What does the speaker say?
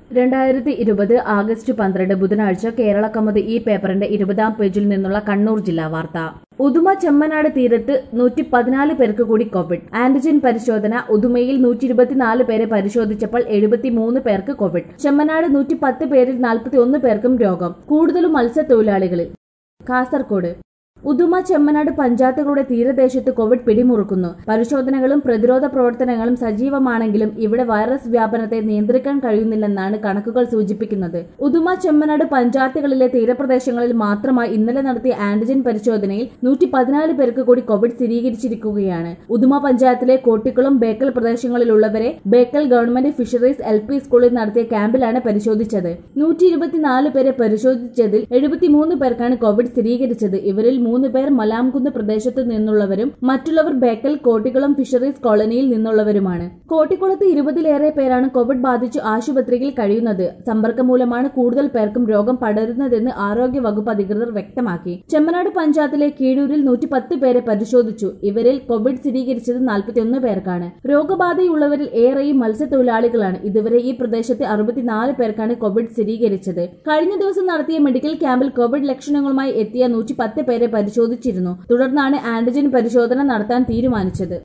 രണ്ടായിരത്തി ഇരുപത് ആഗസ്റ്റ് പന്ത്രണ്ട് ബുധനാഴ്ച കേരള കമത് ഈ പേപ്പറിന്റെ ഇരുപതാം പേജിൽ നിന്നുള്ള കണ്ണൂർ ജില്ലാ വാർത്ത ഉദുമ ചെമ്മനാട് തീരത്ത് നൂറ്റി പതിനാല് പേർക്ക് കൂടി കോവിഡ് ആന്റിജൻ പരിശോധന ഉദുമയിൽ നൂറ്റി ഇരുപത്തിനാല് പേരെ പരിശോധിച്ചപ്പോൾ എഴുപത്തിമൂന്ന് പേർക്ക് കോവിഡ് ചെമ്മനാട് നൂറ്റി പത്ത് പേരിൽ നാൽപ്പത്തി ഒന്ന് പേർക്കും രോഗം കൂടുതലും മത്സ്യത്തൊഴിലാളികളിൽ കാസർകോട് ഉദുമ ചെമ്മനാട് പഞ്ചായത്തുകളുടെ തീരദേശത്ത് കോവിഡ് പിടിമുറുക്കുന്നു പരിശോധനകളും പ്രതിരോധ പ്രവർത്തനങ്ങളും സജീവമാണെങ്കിലും ഇവിടെ വൈറസ് വ്യാപനത്തെ നിയന്ത്രിക്കാൻ കഴിയുന്നില്ലെന്നാണ് കണക്കുകൾ സൂചിപ്പിക്കുന്നത് ഉദുമ ചെമ്മനാട് പഞ്ചായത്തുകളിലെ തീരപ്രദേശങ്ങളിൽ മാത്രമായി ഇന്നലെ നടത്തിയ ആന്റിജൻ പരിശോധനയിൽ നൂറ്റി പതിനാല് പേർക്ക് കൂടി കോവിഡ് സ്ഥിരീകരിച്ചിരിക്കുകയാണ് ഉദുമ പഞ്ചായത്തിലെ കോട്ടിക്കുളം ബേക്കൽ പ്രദേശങ്ങളിലുള്ളവരെ Bekal government fisheries L P സ്കൂളിൽ നടത്തിയ ക്യാമ്പിലാണ് പരിശോധിച്ചത് നൂറ്റി ഇരുപത്തിനാല് പേരെ പരിശോധിച്ചതിൽ എഴുപത്തിമൂന്ന് പേർക്കാണ് കോവിഡ് സ്ഥിരീകരിച്ചത് ഇവരിൽ മൂന്ന് പേർ മലാംകുന്ന് പ്രദേശത്ത് നിന്നുള്ളവരും മറ്റുള്ളവർ ബേക്കൽ കോട്ടിക്കുളം ഫിഷറീസ് കോളനിയിൽ നിന്നുള്ളവരുമാണ് കോട്ടിക്കുളത്ത് ഇരുപതിലേറെ പേരാണ് കോവിഡ് ബാധിച്ചു ആശുപത്രിയിൽ കഴിയുന്നത് സമ്പർക്കം മൂലമാണ് കൂടുതൽ പേർക്കും രോഗം പടരുന്നതെന്ന് ആരോഗ്യ വകുപ്പ് അധികൃതർ വ്യക്തമാക്കി ചെമ്മനാട് പഞ്ചായത്തിലെ കീഴൂരിൽ നൂറ്റി പത്ത് പേരെ പരിശോധിച്ചു ഇവരിൽ കോവിഡ് സ്ഥിരീകരിച്ചത് നാൽപ്പത്തിയൊന്ന് പേർക്കാണ് രോഗബാധയുള്ളവരിൽ ഏറെയും മത്സ്യത്തൊഴിലാളികളാണ് ഇതുവരെ ഈ പ്രദേശത്തെ അറുപത്തിനാല് പേർക്കാണ് കോവിഡ് സ്ഥിരീകരിച്ചത് കഴിഞ്ഞ ദിവസം നടത്തിയ മെഡിക്കൽ ക്യാമ്പിൽ കോവിഡ് ലക്ഷണങ്ങളുമായി എത്തിയ നൂറ്റി പത്ത് പേരെ പരിശോധിച്ചിരുന്നു തുടർന്നാണ് ആന്റിജൻ പരിശോധന നടത്താൻ തീരുമാനിച്ചത്